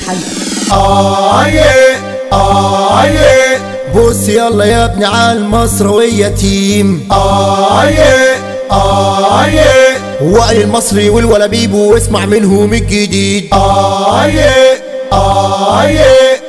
المحل آيه آيه بص يلا يا ابني على المصروية تيم آيه آيه وائل المصري والولبيب واسمع منهم الجديد آيه آيه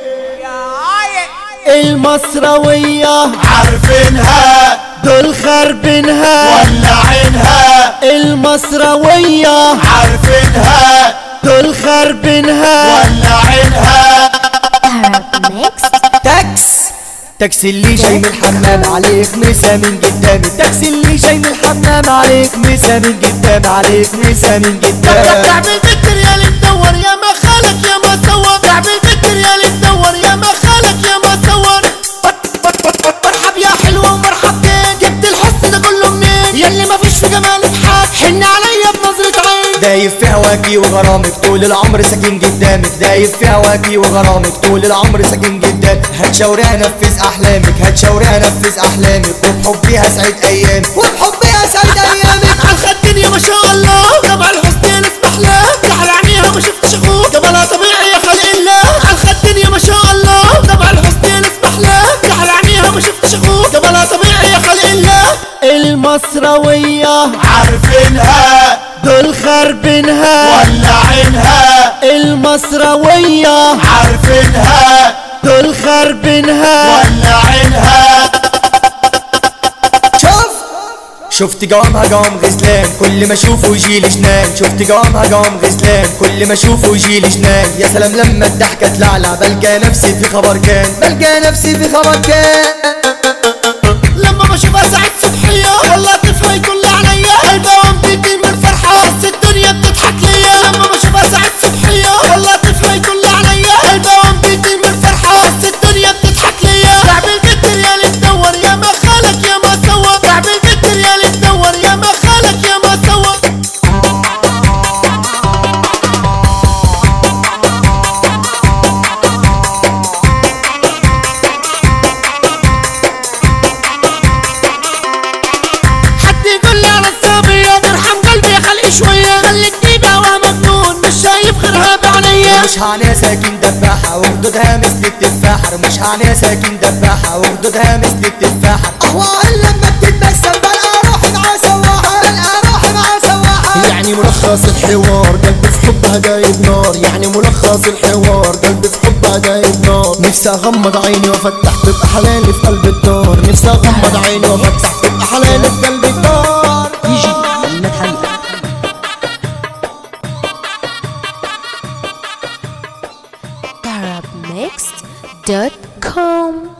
المصروية عارفينها دول خربينها ولعينها المصروية عارفينها دول خربينها ولعينها Arab Mixed تاكس تاكسي اللي جاي من الحمام عليك مسا من قدام التاكسي اللي جاي من الحمام عليك مسا من قدام عليك مسا من قدام تعب الفكر يا اللي تدور يا ما خالك يا ما سوى تعب الفكر يا اللي تدور يا ما خالك يا ما سوى مرحب يا حلوة ومرحب بيك جبت الحس ده كله منين يلي ما فيش في جمالك حاج حن عليا بنظرة عين دايب في هواكي وغرامك طول العمر ساكن قدامك دايب في هواكي وغرامك طول العمر ساكن قدامك هتشاوري انفذ احلامك هتشاوري انفذ احلامك وبحبي هسعد ايامك وبحبي هسعد ايامك على الخدين يا ما شاء الله طبع الحسين اسمح له كحل عينيها ما شفتش اخوه جمالها طبيعي يا خلق الله على الخدين يا ما شاء الله طبع الحسين اسمح له كحل عينيها ما شفتش اخوه جمالها طبيعي يا خلق الله المصروية عارفينها دول خربينها ولعينها المصروية عارفينها دول خربينها ولعينها شوف شفت جوامها جوام غسلان كل ما اشوفه يجيلي جنان شفت جوامها جوام غسلان كل ما اشوفه يجيلي جنان يا سلام لما الضحكه تلعلع بلقى نفسي في خبر كان بلقى نفسي في خبر كان لما بشوفها ساعات صبحية والله طفها يقول عليا قلبها بيجي من الفرحة بس الدنيا بتضحك ليا لما بشوفها ساعات صبحية والله طفها يقول عليا قلبها بيجي من الفرحة بس الدنيا بتضحك ليا تعب الفكر يا اللي تدور يا ما خالك يا ما سوى تعب الفكر يا اللي تدور يا ما خالك يا ما سوى حد يقول لي على الصبية ترحم قلبي خلقي شوية خليك ديبة ومجنون مش شايف غيرها بعينيا مش هعنى ساكن دباحة وخدودها مثل التفاحة مش هعنى ساكن دباحة وخدودها مثل التفاحة قهوة لما بتتبسم بلقى روحي مع سواحة بلقى روحي مع سواحة يعني ملخص الحوار قلبي في حبها جايب نار يعني ملخص الحوار قلبي في حبها جايب نار نفسي اغمض عيني وافتح تبقى حلالي في قلب الدار نفسي اغمض عيني وافتح تبقى حلالي في قلب الدار يجي المحل Arab Mixed.com